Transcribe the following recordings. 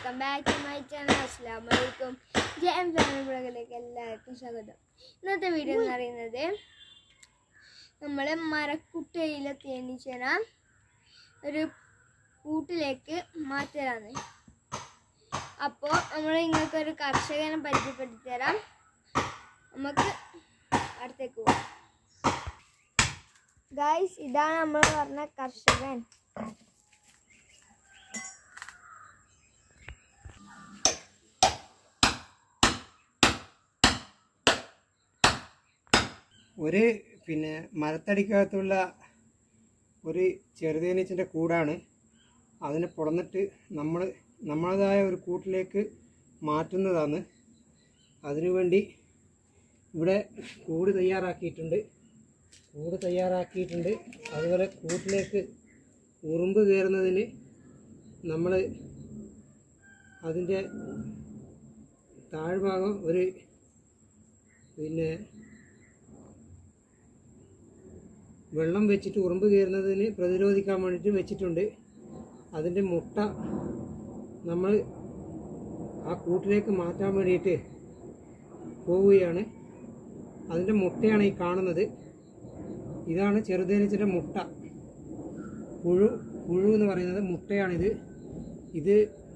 Welcome back to my channel അസ്സാം വലൈക്കും ജയം ഫാമിലി ബ്ലോഗിലേക്ക് എല്ലാവർക്കും സ്വാഗതം ഇന്നത്തെ വീഡിയോ എന്ന് പറയുന്നത് നമ്മൾ മരക്കുട്ടയിലെ തേനീച്ചന ഒരു കൂട്ടിലേക്ക് മാറ്റലാണ് അപ്പോൾ നമ്മൾ നിങ്ങൾക്കൊരു കർഷകനെ പരിചയപ്പെടുത്തി തരാം നമുക്ക് അടുത്തേക്ക് പോകാം ഗായ്സ് ഇതാണ് നമ്മൾ പറഞ്ഞ കർഷകൻ ഒരു പിന്നെ മരത്തടിക്കകത്തുള്ള ഒരു ചെറുതേനീച്ചൻ്റെ കൂടാണ് അതിനെ പുറന്നിട്ട് നമ്മൾ നമ്മളതായ ഒരു കൂട്ടിലേക്ക് മാറ്റുന്നതാണ് അതിനുവേണ്ടി ഇവിടെ കൂട് തയ്യാറാക്കിയിട്ടുണ്ട് കൂട് തയ്യാറാക്കിയിട്ടുണ്ട് അതുപോലെ കൂട്ടിലേക്ക് ഉറുമ്പ് കയറുന്നതിന് നമ്മൾ അതിൻ്റെ താഴ്ഭാഗം ഒരു പിന്നെ വെള്ളം വെച്ചിട്ട് ഉറുമ്പ് കയറുന്നതിന് പ്രതിരോധിക്കാൻ വേണ്ടിയിട്ട് വെച്ചിട്ടുണ്ട് അതിൻ്റെ മുട്ട നമ്മൾ ആ കൂട്ടിലേക്ക് മാറ്റാൻ വേണ്ടിയിട്ട് പോവുകയാണ് അതിൻ്റെ മുട്ടയാണ് ഈ കാണുന്നത് ഇതാണ് ചെറുതേനീച്ചയുടെ മുട്ട പുഴു പുഴു എന്ന് പറയുന്നത് മുട്ടയാണിത് ഇത്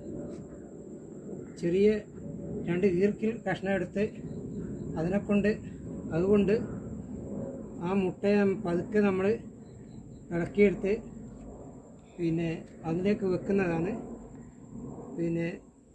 ചെറിയ രണ്ട് ഈർക്കിൽ കഷ്ണം എടുത്ത് അതിനെക്കൊണ്ട് അതുകൊണ്ട് ആ മുട്ടയെ പതുക്കെ നമ്മൾ ഇളക്കിയെടുത്ത് പിന്നെ അതിലേക്ക് വെക്കുന്നതാണ് പിന്നെ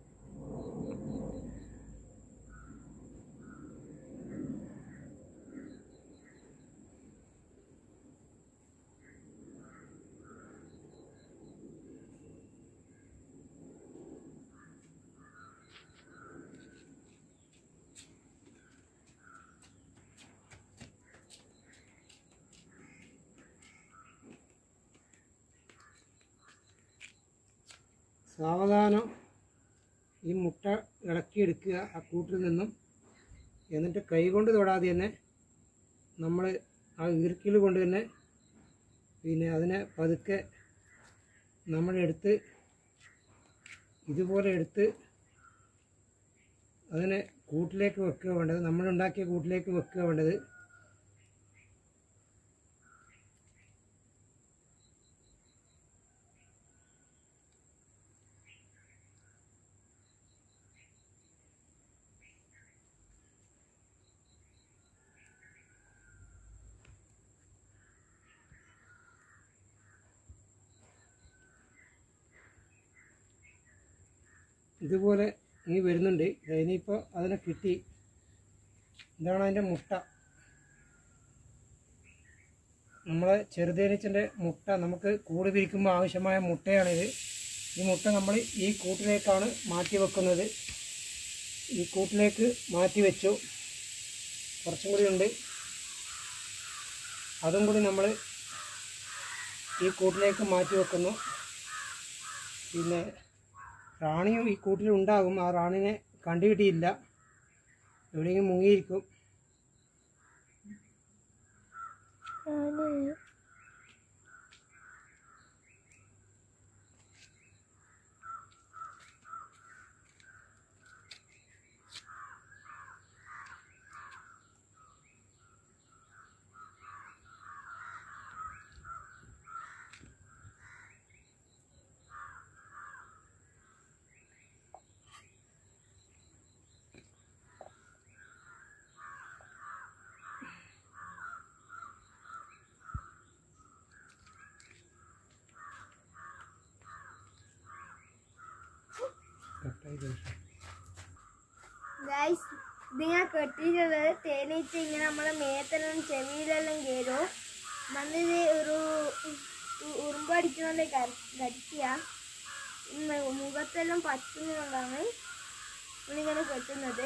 സാവധാനം ഈ മുട്ട ഇളക്കിയെടുക്കുക ആ കൂട്ടിൽ നിന്നും എന്നിട്ട് കൈ കൊണ്ട് തൊടാതെ തന്നെ നമ്മൾ ആ ഈർക്കിൽ കൊണ്ട് തന്നെ പിന്നെ അതിനെ പതുക്കെ നമ്മൾ എടുത്ത് ഇതുപോലെ എടുത്ത് അതിനെ കൂട്ടിലേക്ക് വെക്കുക വേണ്ടത് നമ്മളുണ്ടാക്കിയ കൂട്ടിലേക്ക് വെക്കുക വേണ്ടത് ഇതുപോലെ ഇനി വരുന്നുണ്ട് ഇനിയിപ്പോൾ അതിനെ കിട്ടി ഇതാണ് അതിൻ്റെ മുട്ട നമ്മളെ ചെറുതേനീച്ചൻ്റെ മുട്ട നമുക്ക് കൂട് പിരിക്കുമ്പോൾ ആവശ്യമായ മുട്ടയാണിത് ഈ മുട്ട നമ്മൾ ഈ കൂട്ടിലേക്കാണ് മാറ്റി വെക്കുന്നത് ഈ കൂട്ടിലേക്ക് മാറ്റി വെച്ചു കുറച്ചും കൂടി ഉണ്ട് അതും കൂടി നമ്മൾ ഈ കൂട്ടിലേക്ക് മാറ്റി വെക്കുന്നു പിന്നെ റാണിയും ഈ കൂട്ടിൽ ഉണ്ടാകും ആ റാണിനെ കണ്ടുകിട്ടിയില്ല എവിടെയെങ്കിലും മുങ്ങിയിരിക്കും കട്ടായി പോയി. ഗൈസ് ഇതിങ്ങനെ കെട്ടിയിട്ടുള്ളത് തേനീച്ച ഇങ്ങനെ നമ്മളെ മേത്തെല്ലാം ചെവിയിലെല്ലാം കയറും വന്നിത് ഒരു ഉ- ഉറുമ്പടിക്കുന്നതിലെ കടിക്കുക മുഖത്തെല്ലാം പറ്റുന്നതുകൊണ്ടാണ് നമ്മളിങ്ങനെ കെട്ടുന്നത്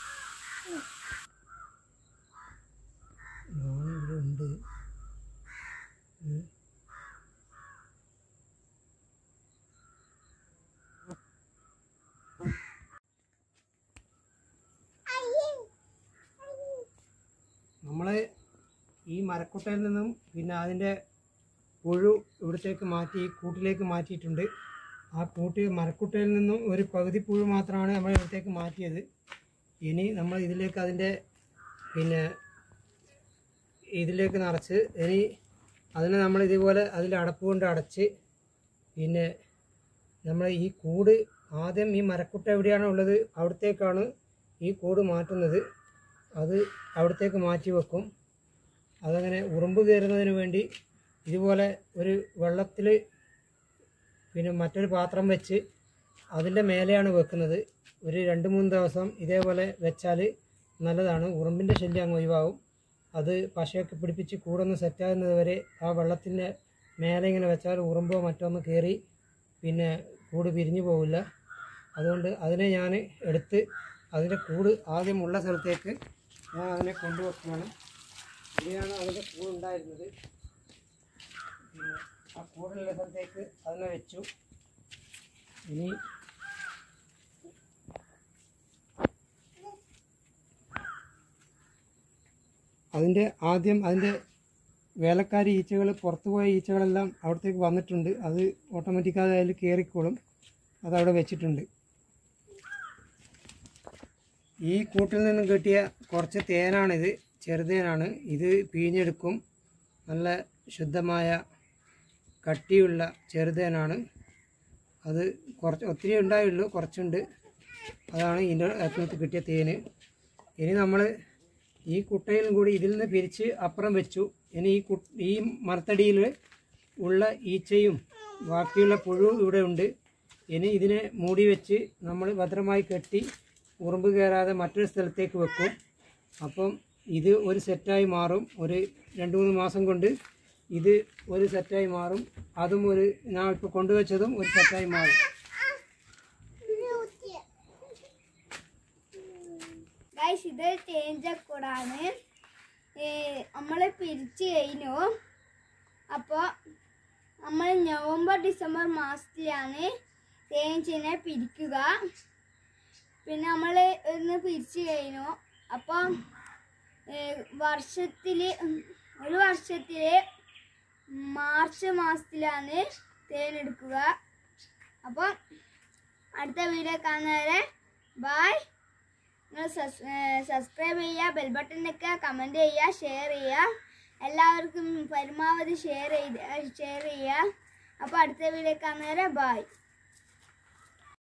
റാണി ഇവിടെ ഉണ്ട് ഉം. നമ്മള് ഈ മരക്കുട്ടയിൽ നിന്നും പിന്നെ അതിൻ്റെ പുഴു ഇവിടത്തേക്ക് മാറ്റി കൂട്ടിലേക്ക് മാറ്റിയിട്ടുണ്ട് ആ കൂട്ടി മരക്കുട്ടയിൽ നിന്നും ഒരു പകുതി പുഴു മാത്രമാണ് നമ്മൾ ഇവിടത്തേക്ക് മാറ്റിയത് ഇനി നമ്മൾ ഇതിലേക്ക് അതിൻ്റെ പിന്നെ ഇതിലേക്ക് നിറച്ച് ഇനി അതിനെ നമ്മൾ ഇതുപോലെ അതിൽ അടപ്പ് കൊണ്ട് അടച്ച് പിന്നെ നമ്മൾ ഈ കൂട് ആദ്യം ഈ മരക്കുട്ട എവിടെയാണോ ഉള്ളത് അവിടത്തേക്കാണ് ഈ കൂട് മാറ്റുന്നത് അത് അവിടത്തേക്ക് മാറ്റി വെക്കും അതങ്ങനെ ഉറുമ്പ് കയറുന്നതിന് വേണ്ടി ഇതുപോലെ ഒരു വെള്ളത്തിൽ പിന്നെ മറ്റൊരു പാത്രം വെച്ച് അതിൻ്റെ മേലെയാണ് വെക്കുന്നത് ഒരു രണ്ട് മൂന്ന് ദിവസം ഇതേപോലെ വെച്ചാൽ നല്ലതാണ് ഉറുമ്പിൻ്റെ ശല്യം അങ്ങ് ഒഴിവാകും അത് പശയൊക്കെ പിടിപ്പിച്ച് കൂടൊന്ന് സെറ്റാകുന്നത് വരെ ആ വെള്ളത്തിൻ്റെ മേലെ ഇങ്ങനെ വെച്ചാൽ ഉറുമ്പോ മറ്റൊന്ന് കയറി പിന്നെ കൂട് പിരിഞ്ഞു പോവില്ല അതുകൊണ്ട് അതിനെ ഞാൻ എടുത്ത് അതിൻ്റെ കൂട് ആദ്യമുള്ള സ്ഥലത്തേക്ക് ഞാൻ അതിനെ കൊണ്ടുവെക്കുകയാണ് ഇവിടെയാണ് അതിൻ്റെ കൂടുണ്ടായിരുന്നത് പിന്നെ ആ കൂടുള്ള സ്ഥലത്തേക്ക് അതിനെ വെച്ചു ഇനി അതിൻ്റെ ആദ്യം അതിൻ്റെ വേലക്കാരി ഈച്ചകൾ പുറത്തുപോയ ഈച്ചകളെല്ലാം അവിടത്തേക്ക് വന്നിട്ടുണ്ട് അത് ഓട്ടോമാറ്റിക്കായി അതിൽ കയറിക്കോളും അതവിടെ വെച്ചിട്ടുണ്ട് ഈ കൂട്ടിൽ നിന്നും കിട്ടിയ കുറച്ച് തേനാണിത് ചെറുതേനാണ് ഇത് പിഴിഞ്ഞെടുക്കും നല്ല ശുദ്ധമായ കട്ടിയുള്ള ചെറുതേനാണ് അത് കുറച്ച് ഒത്തിരി ഉണ്ടായുള്ളൂ കുറച്ചുണ്ട് അതാണ് ഇതിൻ്റെ അകത്ത് കിട്ടിയ തേന് ഇനി നമ്മൾ ഈ കുട്ടയിലും കൂടി ഇതിൽ നിന്ന് പിരിച്ച് അപ്പുറം വെച്ചു ഇനി ഈ കു ഈ മരത്തടിയിൽ ഉള്ള ഈച്ചയും ബാക്കിയുള്ള പുഴു ഇവിടെ ഉണ്ട് ഇനി ഇതിനെ മൂടി വെച്ച് നമ്മൾ ഭദ്രമായി കെട്ടി ഉറുമ്പ് കയറാതെ മറ്റൊരു സ്ഥലത്തേക്ക് വെക്കും അപ്പം ഇത് ഒരു സെറ്റായി മാറും ഒരു രണ്ട് മൂന്ന് മാസം കൊണ്ട് ഇത് ഒരു സെറ്റായി മാറും അതും ഒരു ഞാൻ ഇപ്പോൾ കൊണ്ടുവച്ചതും ഒരു സെറ്റായി മാറും ഗൈസ് ഇത് തേഞ്ചക്കൂടാണ് നമ്മൾ പിരിച്ചു കഴിഞ്ഞു അപ്പോൾ നമ്മൾ നവംബർ ഡിസംബർ മാസത്തിലാണ് തേനീച്ചനെ പിരിക്കുക പിന്നെ നമ്മൾ ഒന്ന് പിരിച്ചു കഴിഞ്ഞു അപ്പം വർഷത്തിൽ ഒരു വർഷത്തിൽ മാർച്ച് മാസത്തിലാണ് തേനെടുക്കുക അപ്പം അടുത്ത വീഡിയോ കാണുന്നവരെ ബായ് നിങ്ങൾ സബ്സ്ക്രൈബ് ചെയ്യുക ബെൽ ബട്ടൺ നിൽക്കുക കമൻറ്റ് ചെയ്യുക ഷെയർ ചെയ്യുക എല്ലാവർക്കും പരമാവധി ഷെയർ ചെയ്ത് ഷെയർ ചെയ്യുക അപ്പോൾ അടുത്ത വീഡിയോ കാണുന്നവരെ ബായ്